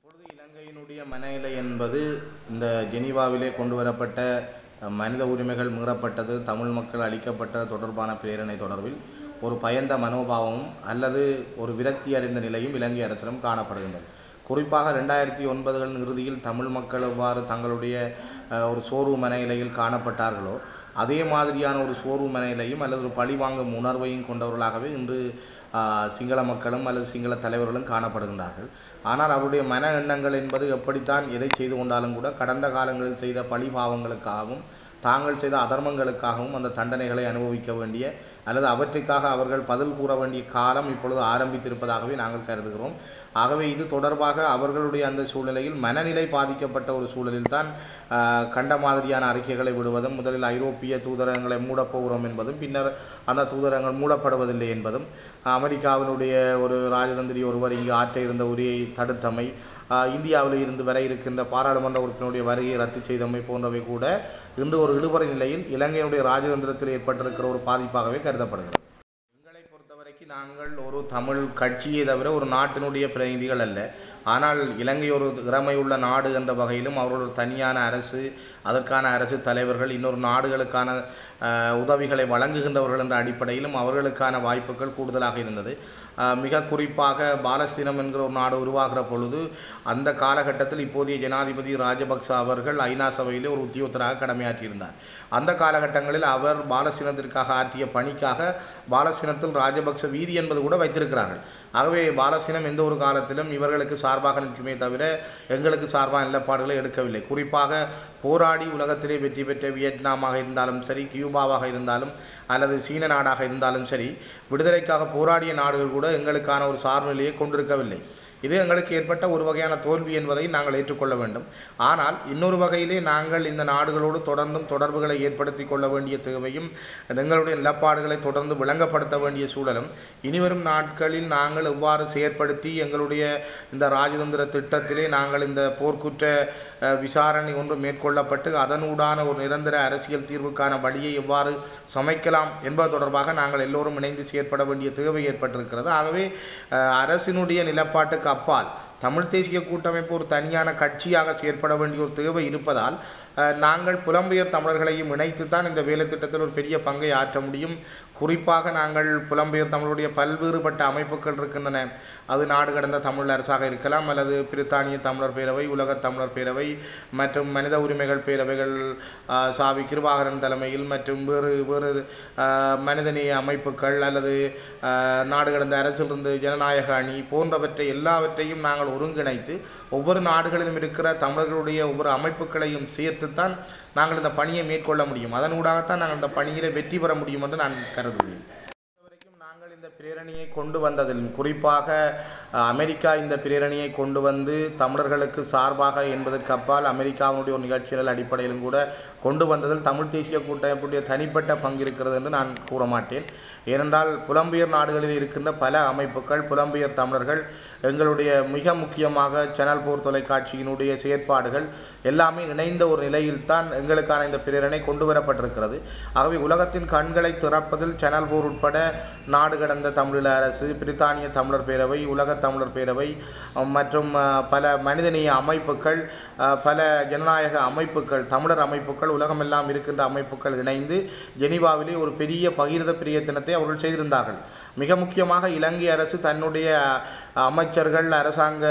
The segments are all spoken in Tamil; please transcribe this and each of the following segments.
இப்பொழுது இலங்கையினுடைய மனநிலை என்பது இந்த ஜெனீவாவிலே கொண்டு வரப்பட்ட அஹ், மனித உரிமைகள் மீறப்பட்டது தமிழ் மக்கள் அளிக்கப்பட்ட தொடர்பான பிரேரணை தொடர்பில் ஒரு பயந்த மனோபாவமும் அல்லது ஒரு விரக்தி அடைந்த நிலையும் இலங்கை அரசிடம் காணப்படுகின்றது குறிப்பாக ரெண்டாயிரத்தி ஒன்பதுகளின் இறுதியில் தமிழ் மக்கள் எவ்வாறு தங்களுடைய அஹ், ஒரு சோர்வு மனநிலையில் காணப்பட்டார்களோ அதே மாதிரியான ஒரு சோர்வு மனநிலையும் அல்லது ஒரு பழிவாங்கும் உணர்வையும் கொண்டவர்களாகவே இன்று ஆஹ், சிங்கள மக்களும் அல்லது சிங்கள தலைவர்களும் காணப்படுகின்றார்கள் ஆனால் அவருடைய மன எண்ணங்கள் என்பது எப்படித்தான் எதை செய்து கொண்டாலும் கூட கடந்த காலங்களில் செய்த பழிபாவங்களுக்காகவும் தாங்கள் செய்த அதர்மங்களுக்காகவும் அந்த தண்டனைகளை அனுபவிக்க வேண்டிய அல்லது அவற்றுக்காக அவர்கள் பதில் கூற வேண்டிய காலம் இப்பொழுது ஆரம்பித்திருப்பதாகவே நாங்கள் கருதுகிறோம் ஆகவே இது தொடர்பாக அவர்களுடைய அந்த சூழ்நிலையில் மனநிலை பாதிக்கப்பட்ட ஒரு சூழலில்தான் ஆஹ், கண்ட மாதிரியான அறிக்கைகளை விடுவதும் முதலில் ஐரோப்பிய தூதரகங்களை மூடப் போகிறோம் என்பதும் பின்னர் அந்த தூதரகங்கள் மூடப்படுவதில்லை என்பதும் அமெரிக்காவினுடைய ஒரு ராஜதந்திரி ஒருவர் இங்கு ஆற்ற இருந்த உரையை தடுத்தமை ஆஹ், இந்தியாவில் இருந்து வர இருக்கின்ற பாராளுமன்ற உறுப்பினருடைய வருகையை ரத்து செய்தமை போன்றவை கூட இன்று ஒரு இழுபறி நிலையில் இலங்கையினுடைய ராஜதந்திரத்தில் ஏற்பட்டிருக்கிற ஒரு பாதிப்பாகவே கருதப்படுகிறது எங்களை பொறுத்தவரைக்கும் நாங்கள் ஒரு தமிழ் கட்சியை தவிர ஒரு நாட்டினுடைய பிரதிநிதிகள் அல்ல ஆனால் இலங்கை ஒரு திறமை உள்ள நாடு என்ற வகையிலும் அவர்கள் ஒரு தனியான அரசு அதற்கான அரசு தலைவர்கள் இன்னொரு நாடுகளுக்கான அஹ், உதவிகளை வழங்குகின்றவர்கள் என்ற அடிப்படையிலும் அவர்களுக்கான வாய்ப்புகள் கூடுதலாக இருந்தது அஹ், மிக குறிப்பாக பாலஸ்தீனம் என்கிற ஒரு நாடு உருவாகிற பொழுது அந்த காலகட்டத்தில் இப்போதைய ஜனாதிபதி ராஜபக்ச அவர்கள் ஐநா சபையிலே ஒரு உத்தியோகத்தராக கடமையாற்றியிருந்தார் அந்த காலகட்டங்களில் அவர் பாலஸ்தீனத்திற்காக ஆற்றிய பணிக்காக பாலஸ்தீனத்தில் ராஜபக்ச வீதி என்பது கூட வைத்திருக்கிறார்கள் ஆகவே பாலஸ்தீனம் எந்த ஒரு காலத்திலும் இவர்களுக்கு சார்பாக நிற்குமே தவிர எங்களுக்கு சார்பாக நிலப்பாடுகளை எடுக்கவில்லை குறிப்பாக போராடி உலகத்திலே வெற்றி பெற்ற வியட்நாமாக இருந்தாலும் சரி கியூபாவாக இருந்தாலும் அல்லது சீன நாடாக இருந்தாலும் சரி விடுதலைக்காக போராடிய நாடுகள் கூட எங்களுக்கான ஒரு சார்பு நிலையை கொண்டிருக்கவில்லை இது எங்களுக்கு ஏற்பட்ட ஒரு வகையான தோல்வி என்பதை நாங்கள் ஏற்றுக்கொள்ள வேண்டும் ஆனால் இன்னொரு வகையிலே நாங்கள் இந்த நாடுகளோடு தொடர்ந்தும் தொடர்புகளை ஏற்படுத்தி கொள்ள வேண்டிய தேவையும் எங்களுடைய நிலப்பாடுகளை தொடர்ந்து விளங்கப்படுத்த வேண்டிய சூழலும் இனிவரும் நாட்களில் நாங்கள் எவ்வாறு செயற்படுத்தி எங்களுடைய இந்த ராஜதந்திர திட்டத்திலே நாங்கள் இந்த போர்க்குற்ற அஹ், விசாரணை ஒன்று மேற்கொள்ளப்பட்டு அதனூடான ஒரு நிரந்தர அரசியல் தீர்வுக்கான வழியை எவ்வாறு சமைக்கலாம் என்பது தொடர்பாக நாங்கள் எல்லோரும் இணைந்து செயற்பட வேண்டிய தேவை ஏற்பட்டிருக்கிறது ஆகவே அஹ், அரசினுடைய நிலப்பாட்டுக்கு அப்பால் தமிழ் தேசிய கூட்டமைப்பு ஒரு தனியான கட்சியாக செயற்பட வேண்டிய ஒரு தேவை இருப்பதால் அஹ், நாங்கள் புலம்பெயர் தமிழர்களையும் இணைத்துத்தான் இந்த வேலை திட்டத்தில் ஒரு பெரிய பங்கை ஆற்ற முடியும் குறிப்பாக நாங்கள் புலம்பெயர் தமிழுடைய பல்வேறுபட்ட அமைப்புகள் இருக்கின்றன அது நாடு கடந்த தமிழ் அரசாக இருக்கலாம் அல்லது பிரித்தானிய தமிழர் பேரவை உலக தமிழர் பேரவை மற்றும் மனித உரிமைகள் பேரவைகள் ஆஹ், சாவி கிருபாகரன் தலைமையில் மற்றும் வேறு வேறு ஆஹ், மனிதநேய அமைப்புகள் அல்லது ஆஹ், நாடு கடந்த அரசிலிருந்து ஜனநாயக அணி போன்றவற்றை எல்லாவற்றையும் நாங்கள் ஒருங்கிணைத்து ஒவ்வொரு நாடுகளிலும் இருக்கிற தமிழர்களுடைய ஒவ்வொரு அமைப்புகளையும் சேர்த்துத்தான் நாங்கள் இந்த பணியை மேற்கொள்ள முடியும் அதனூடாகத்தான் நாங்கள் இந்த பணியிலே வெற்றி பெற முடியும் என்று நான் கருதுகிறேன் வரைக்கும் நாங்கள் இந்த பிரேரணியை கொண்டு வந்ததில் குறிப்பாக அஹ், அமெரிக்கா இந்த பிரேரணியை கொண்டு வந்து தமிழர்களுக்கு சார்பாக என்பதற்கு அப்பால் அமெரிக்காவினுடைய ஒரு நிகழ்ச்சிகள் அடிப்படையிலும் கூட கொண்டு வந்ததில் தமிழ் தேசிய கூட்டமைப்புடைய தனிப்பட்ட பங்கு இருக்கிறது என்று நான் கூற மாட்டேன் ஏனென்றால் புலம்பெயர் நாடுகளில் இருக்கின்ற பல அமைப்புகள் புலம்பெயர் தமிழர்கள் எங்களுடைய மிக முக்கியமாக சேனல் போர் தொலைக்காட்சியினுடைய செயற்பாடுகள் எல்லாமே இணைந்த ஒரு நிலையில்தான் எங்களுக்கான இந்த பிரேரணை கொண்டு வரப்பட்டிருக்கிறது ஆகவே உலகத்தின் கண்களை திறப்பதில் சேனல் போர் உட்பட நாடு கடந்த தமிழீழ அரசு பிரித்தானிய தமிழர் பேரவை உலக தமிழர் பேரவை அஹ், மற்றும் அஹ், பல மனிதநேய அமைப்புகள் அஹ், பல ஜனநாயக அமைப்புகள் தமிழர் அமைப்புகள் உலகமெல்லாம் இருக்கின்ற அமைப்புகள் இணைந்து ஜெனீவாவிலே ஒரு பெரிய பகிர்ந்த பிரியத்தினத்தை அவர்கள் செய்திருந்தார்கள் மிக முக்கியமாக இலங்கை அரசு தன்னுடைய அஹ், அமைச்சர்கள் அரசாங்க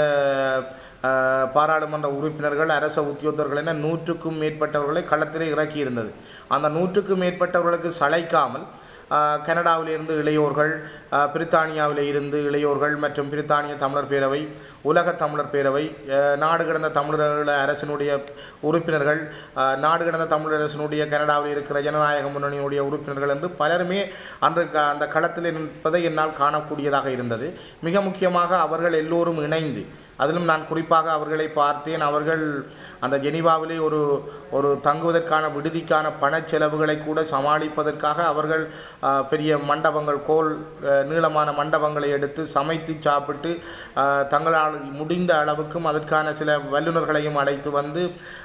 அஹ், பாராளுமன்ற உறுப்பினர்கள் அரச உத்தியோகத்தர்கள் என நூற்றுக்கும் மேற்பட்டவர்களை களத்திலே இறக்கியிருந்தது அந்த நூற்றுக்கும் மேற்பட்டவர்களுக்கு சளைக்காமல் ஆஹ் கனடாவிலிருந்து இளையோர்கள் ஆஹ் பிரித்தானியாவில் இருந்து இளையோர்கள் மற்றும் பிரித்தானிய தமிழர் பேரவை உலக தமிழர் பேரவை ஆஹ் நாடு கடந்த தமிழர் அரசினுடைய உறுப்பினர்கள் ஆஹ் நாடு கடந்த தமிழர் அரசினுடைய கனடாவில் இருக்கிற ஜனநாயக முன்னணியுடைய உறுப்பினர்கள் என்று பலருமே அன்று க- அந்த களத்தில் நிற்பதை என்னால் காணக்கூடியதாக இருந்தது மிக முக்கியமாக அவர்கள் எல்லோரும் இணைந்து அதிலும் நான் குறிப்பாக அவர்களை பார்த்தேன் அவர்கள் அந்த ஜெனீவாவிலே ஒரு ஒரு தங்குவதற்கான விடுதிக்கான பணச் செலவுகளை கூட சமாளிப்பதற்காக அவர்கள் ஆஹ், பெரிய மண்டபங்கள் கோல் ஆஹ், நீளமான மண்டபங்களை எடுத்து சமைத்து சாப்பிட்டு ஆஹ், தங்களால் முடிந்த அளவுக்கும் அதற்கான சில வல்லுநர்களையும் அழைத்து வந்து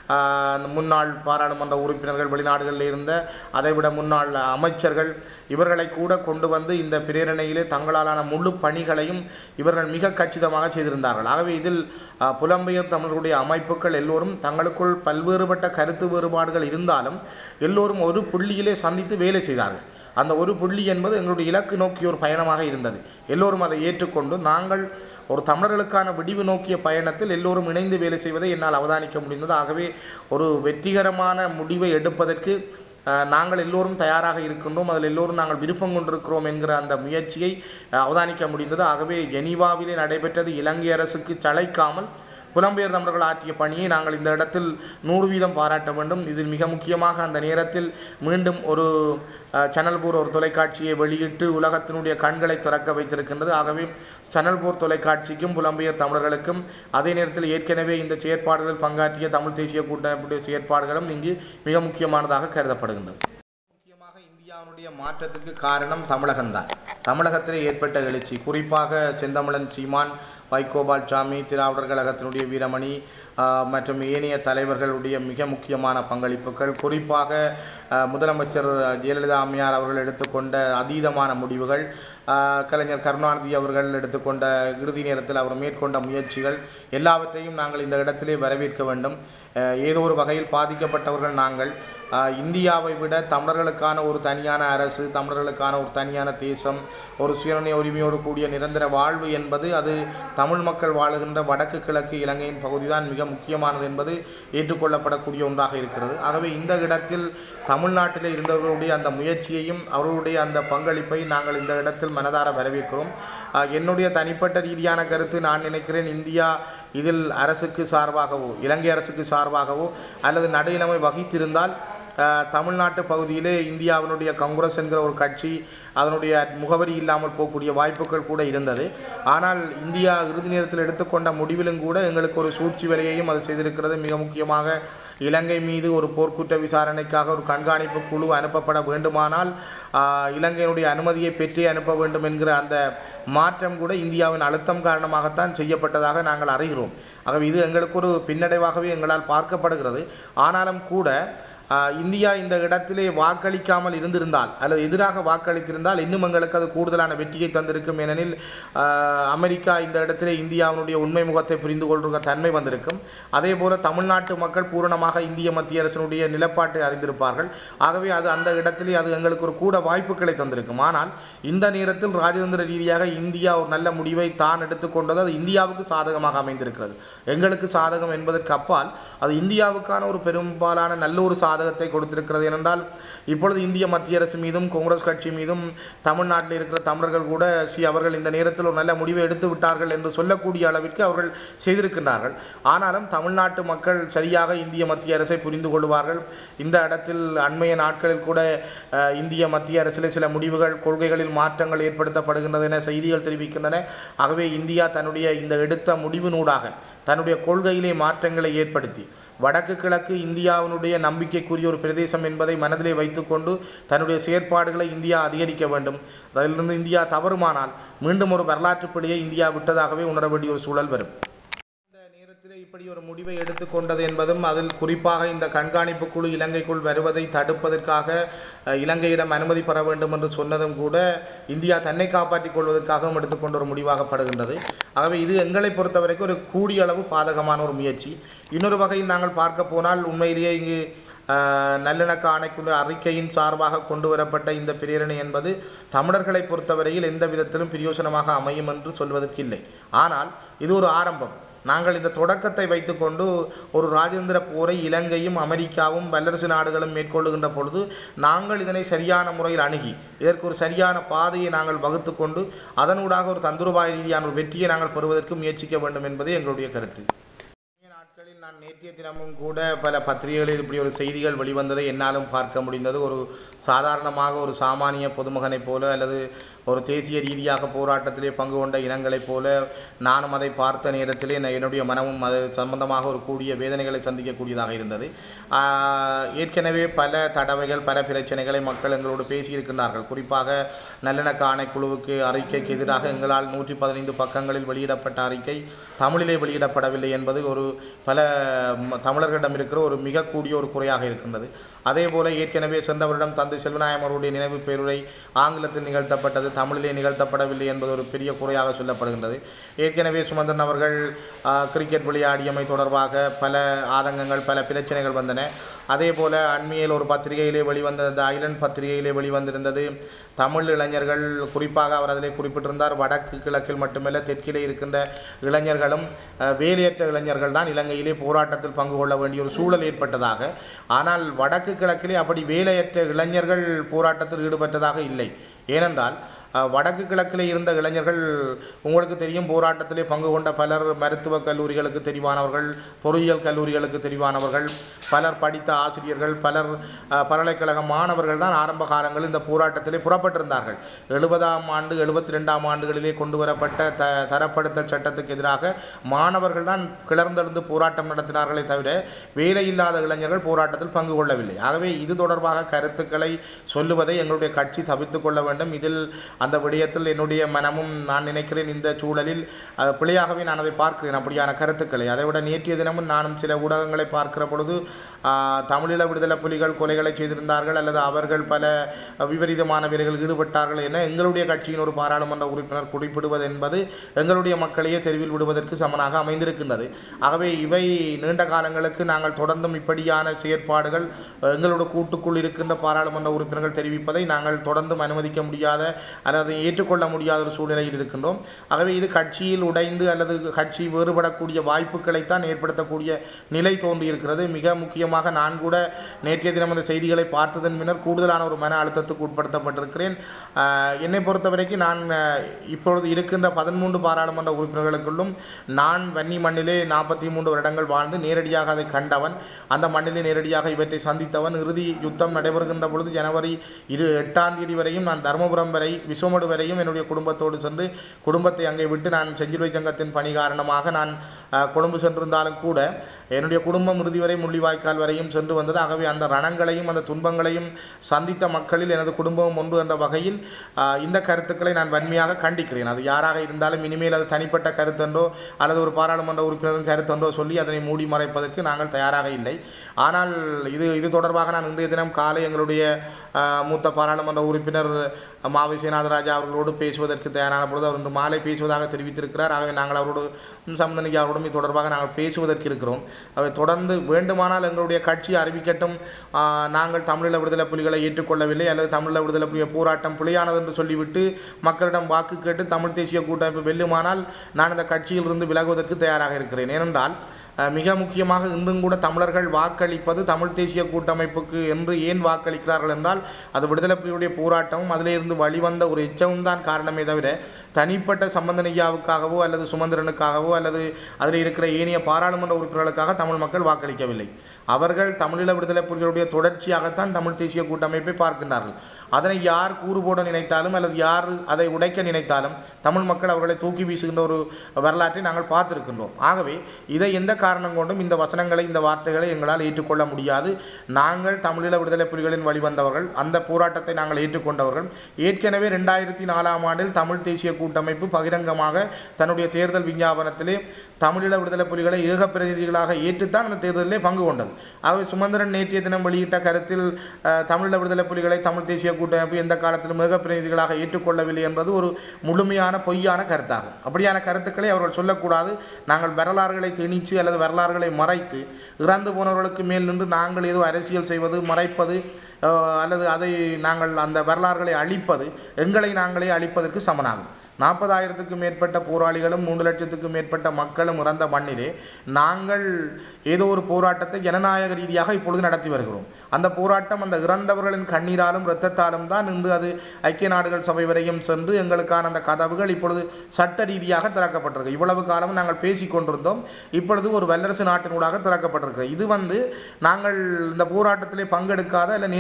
ஆஹ், அந்த முன்னாள் பாராளுமன்ற உறுப்பினர்கள் வெளிநாடுகளில் இருந்த அதைவிட முன்னாள் அமைச்சர்கள் இவர்களை கூட கொண்டு வந்து இந்த பிரேரணையிலே தங்களாலான முழு பணிகளையும் இவர்கள் மிக கச்சிதமாக செய்திருந்தார்கள் ஆகவே இதில் ஆஹ், புலம்பெயர் தமிழர்களுடைய அமைப்புகள் எல்லோரும் தங்களுக்குள் பல்வேறுபட்ட கருத்து வேறுபாடுகள் இருந்தாலும் எல்லோரும் ஒரு புள்ளியிலே சந்தித்து வேலை செய்தார்கள் அந்த ஒரு புள்ளி என்பது எங்களுடைய இலக்கு நோக்கிய ஒரு பயணமாக இருந்தது எல்லோரும் அதை ஏற்றுக்கொண்டு நாங்கள் ஒரு தமிழர்களுக்கான விடிவு நோக்கிய பயணத்தில் எல்லோரும் இணைந்து வேலை செய்வதை என்னால் அவதானிக்க முடிந்தது ஆகவே ஒரு வெற்றிகரமான முடிவை எடுப்பதற்கு அஹ், நாங்கள் எல்லோரும் தயாராக இருக்கின்றோம் அதில் எல்லோரும் நாங்கள் விருப்பம் கொண்டிருக்கிறோம் என்கிற அந்த முயற்சியை அஹ், அவதானிக்க முடிந்தது ஆகவே ஜெனீவாவிலே நடைபெற்றது இலங்கை அரசுக்கு சளைக்காமல் புலம்பெயர் தமிழர்கள் ஆற்றிய பணியை நாங்கள் இந்த இடத்தில் நூறு வீதம் பாராட்ட வேண்டும் இதில் மிக முக்கியமாக அந்த நேரத்தில் மீண்டும் ஒரு அஹ், சேனல் போர் ஒரு தொலைக்காட்சியை வெளியிட்டு உலகத்தினுடைய கண்களை திறக்க வைத்திருக்கின்றது ஆகவே சேனல் போர் தொலைக்காட்சிக்கும் புலம்பெயர் தமிழர்களுக்கும் அதே நேரத்தில் ஏற்கனவே இந்த செயற்பாடுகளில் பங்காற்றிய தமிழ் தேசிய கூட்டமைப்புடைய செயற்பாடுகளும் இங்கு மிக முக்கியமானதாக கருதப்படுகின்றது முக்கியமாக இந்தியாவுடைய மாற்றத்துக்கு காரணம் தமிழகம்தான் தமிழகத்திலே ஏற்பட்ட எழுச்சி குறிப்பாக செந்தமிழன் சீமான் வைகோபால் சாமி திராவிடர் கழகத்தினுடைய வீரமணி ஆஹ், மற்றும் ஏனைய தலைவர்களுடைய மிக முக்கியமான பங்களிப்புகள் குறிப்பாக ஆஹ், முதலமைச்சர் ஜெயலலிதா அம்மையார் அவர்கள் எடுத்துக்கொண்ட அதீதமான முடிவுகள் ஆஹ், கலைஞர் கருணாநிதி அவர்கள் எடுத்துக்கொண்ட இறுதி நேரத்தில் அவர் மேற்கொண்ட முயற்சிகள் எல்லாவற்றையும் நாங்கள் இந்த இடத்திலே வரவேற்க வேண்டும் ஆஹ், ஏதோ ஒரு வகையில் பாதிக்கப்பட்டவர்கள் நாங்கள் ஆஹ், இந்தியாவை விட தமிழர்களுக்கான ஒரு தனியான அரசு தமிழர்களுக்கான ஒரு தனியான தேசம் ஒரு சுயநிர்ணய உரிமையோடு கூடிய நிரந்தர வாழ்வு என்பது அது தமிழ் மக்கள் வாழுகின்ற வடக்கு கிழக்கு இலங்கையின் பகுதிதான் மிக முக்கியமானது என்பது ஏற்றுக்கொள்ளப்படக்கூடிய ஒன்றாக இருக்கிறது ஆகவே இந்த இடத்தில் தமிழ்நாட்டில் இருந்தவர்களுடைய அந்த முயற்சியையும் அவர்களுடைய அந்த பங்களிப்பை நாங்கள் இந்த இடத்தில் மனதார வரவேற்கிறோம் ஆஹ், என்னுடைய தனிப்பட்ட ரீதியான கருத்து நான் நினைக்கிறேன் இந்தியா இதில் அரசுக்கு சார்பாகவோ இலங்கை அரசுக்கு சார்பாகவோ அல்லது நடுநிலைமை வகித்திருந்தால் அஹ், தமிழ்நாட்டு பகுதியிலே இந்தியாவினுடைய காங்கிரஸ் என்கிற ஒரு கட்சி அதனுடைய முகவரி இல்லாமல் போகக்கூடிய வாய்ப்புகள் கூட இருந்தது ஆனால் இந்தியா இறுதி நேரத்தில் எடுத்துக்கொண்ட முடிவிலும் கூட எங்களுக்கு ஒரு சூழ்ச்சி வேலையையும் அது செய்திருக்கிறது மிக முக்கியமாக இலங்கை மீது ஒரு போர்க்குற்ற விசாரணைக்காக ஒரு கண்காணிப்பு குழு அனுப்பப்பட வேண்டுமானால் ஆஹ், இலங்கையினுடைய அனுமதியை பெற்றே அனுப்ப வேண்டும் என்கிற அந்த மாற்றம் கூட இந்தியாவின் அழுத்தம் காரணமாகத்தான் செய்யப்பட்டதாக நாங்கள் அறிகிறோம் ஆகவே இது எங்களுக்கு ஒரு பின்னடைவாகவே எங்களால் பார்க்கப்படுகிறது ஆனாலும் கூட ஆஹ், இந்தியா இந்த இடத்திலே வாக்களிக்காமல் இருந்திருந்தால் அல்லது எதிராக வாக்களித்திருந்தால் இன்னும் எங்களுக்கு அது கூடுதலான வெற்றியை தந்திருக்கும் ஏனெனில் ஆஹ், அமெரிக்கா இந்த இடத்திலே இந்தியாவினுடைய உண்மை முகத்தை புரிந்து கொள்கிற தன்மை வந்திருக்கும் அதே போல தமிழ்நாட்டு மக்கள் பூரணமாக இந்திய மத்திய அரசினுடைய நிலப்பாட்டை அறிந்திருப்பார்கள் ஆகவே அது அந்த இடத்திலே அது எங்களுக்கு ஒரு கூட வாய்ப்புகளை தந்திருக்கும் ஆனால் இந்த நேரத்தில் ராஜதந்திர ரீதியாக இந்தியா ஒரு நல்ல முடிவை தான் எடுத்துக்கொண்டது அது இந்தியாவுக்கு சாதகமாக அமைந்திருக்கிறது எங்களுக்கு சாதகம் என்பதற்கு அப்பால் அது இந்தியாவுக்கான ஒரு பெரும்பாலான நல்ல ஒரு சாதகத்தை கொடுத்திருக்கிறது ஏனென்றால் இப்பொழுது இந்திய மத்திய அரசு மீதும் காங்கிரஸ் கட்சி மீதும் தமிழ்நாட்டில் இருக்கிற தமிழர்கள் கூட சி அவர்கள் இந்த நேரத்தில் ஒரு நல்ல முடிவை எடுத்து விட்டார்கள் என்று சொல்லக்கூடிய அளவிற்கு அவர்கள் செய்திருக்கின்றார்கள் ஆனாலும் தமிழ்நாட்டு மக்கள் சரியாக இந்திய மத்திய அரசை புரிந்து கொள்வார்கள் இந்த இடத்தில் அண்மைய நாட்களில் கூட அஹ், இந்திய மத்திய அரசில் சில முடிவுகள் கொள்கைகளில் மாற்றங்கள் ஏற்படுத்தப்படுகின்றது என செய்திகள் தெரிவிக்கின்றன ஆகவே இந்தியா தன்னுடைய இந்த எடுத்த முடிவினூடாக தன்னுடைய கொள்கையிலே மாற்றங்களை ஏற்படுத்தி வடக்கு கிழக்கு இந்தியாவினுடைய நம்பிக்கைக்குரிய ஒரு பிரதேசம் என்பதை மனதிலே வைத்துக்கொண்டு தன்னுடைய செயற்பாடுகளை இந்தியா அதிகரிக்க வேண்டும் அதிலிருந்து இந்தியா தவறுமானால் மீண்டும் ஒரு வரலாற்று பிழையை இந்தியா விட்டதாகவே உணர வேண்டிய ஒரு சூழல் வரும் இந்த நேரத்தில் இப்படி ஒரு முடிவை எடுத்துக்கொண்டது என்பதும் அதில் குறிப்பாக இந்த கண்காணிப்பு குழு இலங்கைக்குள் வருவதை தடுப்பதற்காக அஹ், இலங்கையிடம் அனுமதி பெற வேண்டும் என்று சொன்னதும் கூட இந்தியா தன்னை காப்பாற்றிக் கொள்வதற்காகவும் எடுத்துக்கொண்ட ஒரு முடிவாகப்படுகின்றது ஆகவே இது எங்களை பொறுத்தவரைக்கும் ஒரு கூடிய அளவு பாதகமான ஒரு முயற்சி இன்னொரு வகையில் நாங்கள் பார்க்க போனால் உண்மையிலேயே இங்கு ஆஹ், நல்லிணக்க ஆணைக்குழு அறிக்கையின் சார்பாக கொண்டு வரப்பட்ட இந்த பிரேரணை என்பது தமிழர்களை பொறுத்தவரையில் எந்த விதத்திலும் பிரயோசனமாக அமையும் என்று சொல்வதற்கு இல்லை ஆனால் இது ஒரு ஆரம்பம் நாங்கள் இந்த தொடக்கத்தை வைத்துக்கொண்டு ஒரு ராஜேந்திர போரை இலங்கையும் அமெரிக்காவும் வல்லரசு நாடுகளும் மேற்கொள்ளுகின்ற பொழுது நாங்கள் இதனை சரியான முறையில் அணுகி இதற்கு ஒரு சரியான பாதையை நாங்கள் வகுத்து கொண்டு அதனூடாக ஒரு தந்துருபாய ரீதியான ஒரு வெற்றியை நாங்கள் பெறுவதற்கு முயற்சிக்க வேண்டும் என்பதே எங்களுடைய கருத்து இன்றைய நாட்களில் நான் நேற்றைய தினமும் கூட பல பத்திரிகைகளில் இப்படி ஒரு செய்திகள் வெளிவந்ததை என்னாலும் பார்க்க முடிந்தது ஒரு சாதாரணமாக ஒரு சாமானிய பொதுமகனைப் போல அல்லது ஒரு தேசிய ரீதியாக போராட்டத்திலே பங்கு கொண்ட இனங்களைப் போல நானும் அதை பார்த்த நேரத்திலே நான் என்னுடைய மனமும் அது சம்பந்தமாக ஒரு கூடிய வேதனைகளை சந்திக்கக்கூடியதாக இருந்தது ஆஹ் ஏற்கனவே பல தடவைகள் பல பிரச்சனைகளை மக்கள் எங்களோடு பேசியிருக்கின்றார்கள் குறிப்பாக நல்லிணக்க ஆணைக்குழுவுக்கு அறிக்கைக்கு எதிராக எங்களால் நூற்றி பதினைந்து பக்கங்களில் வெளியிடப்பட்ட அறிக்கை தமிழிலே வெளியிடப்படவில்லை என்பது ஒரு பல ம- தமிழர்களிடம் இருக்கிற ஒரு மிக கூடிய ஒரு குறையாக இருக்கின்றது அதே போல ஏற்கனவே சென்ற வருடம் தந்தை செல்வநாயகம் அவருடைய நினைவு பேருரை ஆங்கிலத்தில் நிகழ்த்தப்பட்டது தமிழிலே நிகழ்த்தப்படவில்லை என்பது ஒரு பெரிய குறையாக சொல்லப்படுகின்றது ஏற்கனவே சுமந்திரன் அவர்கள் ஆ, கிரிக்கெட் விளையாடியமை தொடர்பாக பல ஆதங்கங்கள் பல பிரச்சனைகள் வந்தன அதே போல அண்மையில் ஒரு பத்திரிகையிலே வெளிவந்த த ஐலண்ட் பத்திரிகையிலே வெளிவந்திருந்தது தமிழ் இளைஞர்கள் குறிப்பாக அவர் அதிலே குறிப்பிட்டிருந்தார் வடக்கு கிழக்கில் மட்டுமல்ல தெற்கிலே இருக்கின்ற இளைஞர்களும் அஹ், வேலையற்ற இளைஞர்கள் தான் இலங்கையிலே போராட்டத்தில் பங்கு கொள்ள வேண்டிய ஒரு சூழல் ஏற்பட்டதாக ஆனால் வடக்கு கிழக்கிலே அப்படி வேலையற்ற இளைஞர்கள் போராட்டத்தில் ஈடுபட்டதாக இல்லை ஏனென்றால் அஹ், வடக்கு கிழக்கிலே இருந்த இளைஞர்கள் உங்களுக்கு தெரியும் போராட்டத்திலே பங்கு கொண்ட பலர் மருத்துவக் கல்லூரிகளுக்கு தெரிவானவர்கள் பொறியியல் கல்லூரிகளுக்கு தெரிவானவர்கள் பலர் படித்த ஆசிரியர்கள் பலர் அஹ், பல்கலைக்கழக மாணவர்கள் தான் ஆரம்ப காலங்களில் இந்த போராட்டத்திலே புறப்பட்டிருந்தார்கள் எழுபதாம் ஆண்டு எழுபத்தி ரெண்டாம் ஆண்டுகளிலே கொண்டு வரப்பட்ட த தரப்படுத்தல் சட்டத்துக்கு எதிராக மாணவர்கள் தான் கிளர்ந்தெழுந்து போராட்டம் நடத்தினார்களே தவிர வேலையில்லாத இளைஞர்கள் போராட்டத்தில் பங்கு கொள்ளவில்லை ஆகவே இது தொடர்பாக கருத்துக்களை சொல்லுவதை எங்களுடைய கட்சி தவிர்த்துக் கொள்ள வேண்டும் இதில் அந்த விடயத்தில் என்னுடைய மனமும் நான் நினைக்கிறேன் இந்த சூழலில் அது பிழையாகவே நான் அதை பார்க்கிறேன் அப்படியான கருத்துக்களை அதை விட நேற்றைய தினமும் நானும் சில ஊடகங்களை பார்க்கிற பொழுது ஆ, தமிழீழ விடுதலை புலிகள் கொலைகளை செய்திருந்தார்கள் அல்லது அவர்கள் பல விபரீதமான வீரர்கள் ஈடுபட்டார்கள் என எங்களுடைய கட்சியின் ஒரு பாராளுமன்ற உறுப்பினர் குறிப்பிடுவது என்பது எங்களுடைய மக்களையே தெருவில் விடுவதற்கு சமனாக அமைந்திருக்கின்றது ஆகவே இவை நீண்ட காலங்களுக்கு நாங்கள் தொடர்ந்தும் இப்படியான செயற்பாடுகள் எங்களோட கூட்டுக்குள் இருக்கின்ற பாராளுமன்ற உறுப்பினர்கள் தெரிவிப்பதை நாங்கள் தொடர்ந்தும் அனுமதிக்க முடியாத அல்லது ஏற்றுக்கொள்ள முடியாத ஒரு சூழ்நிலையில் இருக்கின்றோம் ஆகவே இது கட்சியில் உடைந்து அல்லது கட்சி வேறுபடக்கூடிய வாய்ப்புகளைத்தான் ஏற்படுத்தக்கூடிய நிலை தோன்றியிருக்கிறது மிக முக்கியமாக நான் கூட நேற்றைய தினம் அந்த செய்திகளை பார்த்ததன் பின்னர் கூடுதலான ஒரு மன அழுத்தத்துக்கு உட்படுத்தப்பட்டிருக்கிறேன் ஆஹ் என்னை பொறுத்த வரைக்கும் நான் ஆஹ், இப்பொழுது இருக்கின்ற பதிமூன்று பாராளுமன்ற உறுப்பினர்களுக்குள்ளும் நான் வன்னி மண்ணிலே நாற்பத்தி மூன்று வருடங்கள் வாழ்ந்து நேரடியாக அதை கண்டவன் அந்த மண்ணிலே நேரடியாக இவற்றை சந்தித்தவன் இறுதி யுத்தம் நடைபெறுகின்ற பொழுது ஜனவரி இரு எட்டாம் தேதி வரையும் நான் தருமபுரம் வரை விஸ்வமடு வரையும் என்னுடைய குடும்பத்தோடு சென்று குடும்பத்தை அங்கே விட்டு நான் செஞ்சிலுவை சங்கத்தின் பணி காரணமாக நான் ஆஹ், கொழும்பு சென்றிருந்தாலும் கூட என்னுடைய குடும்பம் இறுதி வரை முள்ளிவாய்க்கால் வரையும் சென்று வந்தது ஆகவே அந்த ரணங்களையும் அந்த துன்பங்களையும் சந்தித்த மக்களில் எனது குடும்பம் ஒன்று என்ற வகையில் ஆஹ், இந்த கருத்துக்களை நான் வன்மையாக கண்டிக்கிறேன் அது யாராக இருந்தாலும் இனிமேல் அது தனிப்பட்ட கருத்தென்றோ அல்லது ஒரு பாராளுமன்ற உறுப்பினரின் கருத்தென்றோ சொல்லி அதனை மூடி மறைப்பதற்கு நாங்கள் தயாராக இல்லை ஆனால் இது இது தொடர்பாக நான் இன்றைய தினம் காலை எங்களுடைய ஆஹ், மூத்த பாராளுமன்ற உறுப்பினர் மாவை சேனாதராஜா அவர்களோடு பேசுவதற்கு தயாரான பொழுது அவர் இன்று மாலை பேசுவதாக தெரிவித்திருக்கிறார் ஆகவே நாங்கள் அவரோடு சம்பந்தனிக்கு அவரோடும் இது தொடர்பாக நாங்கள் பேசுவதற்கு இருக்கிறோம் அவை தொடர்ந்து வேண்டுமானால் எங்களுடைய கட்சி அறிவிக்கட்டும் ஆஹ், நாங்கள் தமிழீழ விடுதலை புலிகளை ஏற்றுக்கொள்ளவில்லை அல்லது தமிழீழ விடுதலை புலிகள் போராட்டம் பிழையானது என்று சொல்லிவிட்டு மக்களிடம் வாக்கு கேட்டு தமிழ் தேசிய கூட்டமைப்பு வெல்லுமானால் நான் இந்த கட்சியில் இருந்து விலகுவதற்கு தயாராக இருக்கிறேன் ஏனென்றால் அஹ், மிக முக்கியமாக இன்றும் கூட தமிழர்கள் வாக்களிப்பது தமிழ் தேசிய கூட்டமைப்புக்கு என்று ஏன் வாக்களிக்கிறார்கள் என்றால் அது விடுதலை புலிகளுடைய போராட்டமும் அதிலே இருந்து வழிவந்த ஒரு எச்சமும் தான் காரணமே தவிர தனிப்பட்ட சம்பந்தனையாவுக்காகவோ அல்லது சுமந்திரனுக்காகவோ அல்லது அதில் இருக்கிற ஏனைய பாராளுமன்ற உறுப்பினர்களுக்காக தமிழ் மக்கள் வாக்களிக்கவில்லை அவர்கள் தமிழீழ விடுதலை புலிகளுடைய தொடர்ச்சியாகத்தான் தமிழ் தேசிய கூட்டமைப்பை பார்க்கின்றார்கள் அதனை யார் கூறு போட நினைத்தாலும் அல்லது யார் அதை உடைக்க நினைத்தாலும் தமிழ் மக்கள் அவர்களை தூக்கி வீசுகின்ற ஒரு வரலாற்றை நாங்கள் பார்த்திருக்கின்றோம் ஆகவே இதை எந்த காரணம் கொண்டும் இந்த வசனங்களை இந்த வார்த்தைகளை எங்களால் ஏற்றுக்கொள்ள முடியாது நாங்கள் தமிழீழ விடுதலை புலிகளின் வழிவந்தவர்கள் அந்த போராட்டத்தை நாங்கள் ஏற்றுக்கொண்டவர்கள் ஏற்கனவே ரெண்டாயிரத்தி நாலாம் ஆண்டில் தமிழ் தேசிய கூட்டமைப்பு பகிரங்கமாக தன்னுடைய தேர்தல் விஞ்ஞாபனத்திலே தமிழீழ விடுதலை புலிகளை ஏக பிரதிநிதிகளாக ஏற்றுத்தான் அந்த தேர்தலிலே பங்கு கொண்டது ஆகவே சுமந்திரன் நேற்றைய தினம் வெளியிட்ட கருத்தில் அஹ், தமிழீழ விடுதலை புலிகளை தமிழ் தேசிய கூட்டமைப்பு எந்த காலத்திலும் ஏக பிரதிநிதிகளாக ஏற்றுக்கொள்ளவில்லை என்பது ஒரு முழுமையான பொய்யான கருத்தாகும் அப்படியான கருத்துக்களை அவர்கள் சொல்லக்கூடாது நாங்கள் வரலாறுகளை திணிச்சு அல்லது வரலாறுகளை மறைத்து இறந்து போனவர்களுக்கு மேல் நின்று நாங்கள் ஏதோ அரசியல் செய்வது மறைப்பது அஹ், அல்லது அதை நாங்கள் அந்த வரலாறுகளை அழிப்பது எங்களை நாங்களே அழிப்பதற்கு சமனாகும் நாற்பதாயிரத்துக்கும் மேற்பட்ட போராளிகளும் மூன்று லட்சத்துக்கும் மேற்பட்ட மக்களும் இறந்த மண்ணிலே நாங்கள் ஏதோ ஒரு போராட்டத்தை ஜனநாயக ரீதியாக இப்பொழுது நடத்தி வருகிறோம் அந்த போராட்டம் அந்த இறந்தவர்களின் கண்ணீராலும் இரத்தத்தாலும் தான் இன்று அது ஐக்கிய நாடுகள் சபை வரையும் சென்று எங்களுக்கான அந்த கதவுகள் இப்பொழுது சட்ட ரீதியாக திறக்கப்பட்டிருக்கு இவ்வளவு காலமும் நாங்கள் பேசிக் கொண்டிருந்தோம் இப்பொழுது ஒரு வல்லரசு நாட்டினூடாக திறக்கப்பட்டிருக்கு இது வந்து நாங்கள் இந்த போராட்டத்திலே பங்கெடுக்காத அல்ல நேரடி